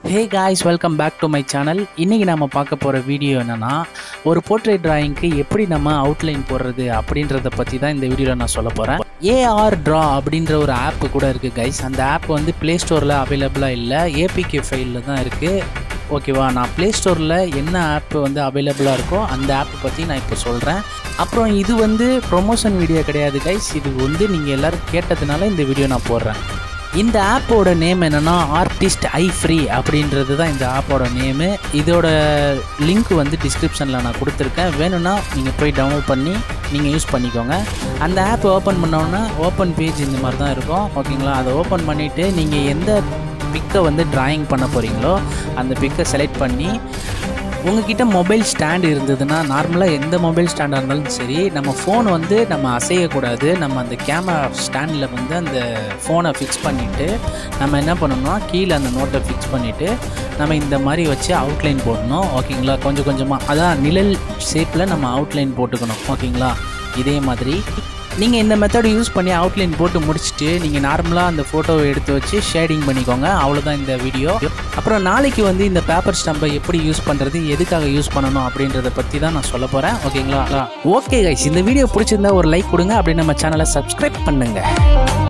hey guys welcome back to my channel இன்றைக்கி நம்ம பார்க்க போகிற வீடியோ என்னென்னா ஒரு போர்ட்ரேட் டிராயிங்க்கு எப்படி நம்ம அவுட்லைன் போடுறது அப்படின்றத பற்றி தான் இந்த வீடியோவில் நான் சொல்ல போகிறேன் ஏஆர் ட்ரா அப்படின்ற ஒரு ஆப்பு கூட இருக்குது கைஸ் அந்த ஆப் வந்து ப்ளே ஸ்டோரில் அவைலபிளாக இல்லை ஏபிகே ஃபைலில் தான் இருக்குது ஓகேவா நான் ப்ளே ஸ்டோரில் என்ன ஆப் வந்து அவைலபிளாக இருக்கோ அந்த ஆப்பை பற்றி நான் இப்போ சொல்கிறேன் அப்புறம் இது வந்து ப்ரொமோஷன் வீடியோ கிடையாது கைஸ் இது வந்து நீங்கள் எல்லோரும் கேட்டதுனால இந்த வீடியோ நான் போடுறேன் இந்த ஆப்போட நேம் என்னென்னா ஆர்டிஸ்ட் ஐ ஃப்ரீ அப்படின்றது தான் இந்த ஆப்போட நேமு இதோட லிங்க் வந்து டிஸ்கிரிப்ஷனில் நான் கொடுத்துருக்கேன் வேணும்னா நீங்கள் போய் டவுன்லோட் பண்ணி நீங்கள் யூஸ் பண்ணிக்கோங்க அந்த ஆப் ஓப்பன் பண்ணோன்னா ஓப்பன் பேஜ் இந்த மாதிரி தான் இருக்கும் ஓகேங்களா அதை ஓப்பன் பண்ணிவிட்டு நீங்கள் எந்த பிக்கை வந்து டிராயிங் பண்ண போகிறீங்களோ அந்த பிக்கை செலக்ட் பண்ணி உங்ககிட்ட மொபைல் ஸ்டாண்ட் இருந்ததுன்னா நார்மலாக எந்த மொபைல் ஸ்டாண்டாக இருந்தாலும் சரி நம்ம ஃபோன் வந்து நம்ம அசையக்கூடாது நம்ம அந்த கேமரா ஸ்டாண்டில் வந்து அந்த ஃபோனை ஃபிக்ஸ் பண்ணிவிட்டு நம்ம என்ன பண்ணணும்னா கீழே அந்த நோட்டை ஃபிக்ஸ் பண்ணிவிட்டு நம்ம இந்த மாதிரி வச்சு அவுட்லைன் போடணும் ஓகேங்களா கொஞ்சம் கொஞ்சமாக அதான் நிழல் ஷேப்பில் நம்ம அவுட்லைன் போட்டுக்கணும் ஓகேங்களா இதே மாதிரி நீங்கள் இந்த மெத்தட் யூஸ் பண்ணி அவுட்லைன் போட்டு முடிச்சுட்டு நீங்கள் நார்மலாக அந்த ஃபோட்டோவை எடுத்து வச்சு ஷேடிங் பண்ணிக்கோங்க அவ்வளோதான் இந்த வீடியோ அப்புறம் நாளைக்கு வந்து இந்த பேப்பர் ஸ்டம்பை எப்படி யூஸ் பண்ணுறது எதுக்காக யூஸ் பண்ணணும் அப்படின்றத பற்றி தான் நான் சொல்ல போகிறேன் ஓகேங்களா ஓகே கைஸ் இந்த வீடியோ பிடிச்சிருந்தா ஒரு லைக் கொடுங்க அப்படி நம்ம சேனலை சப்ஸ்கிரைப் பண்ணுங்கள்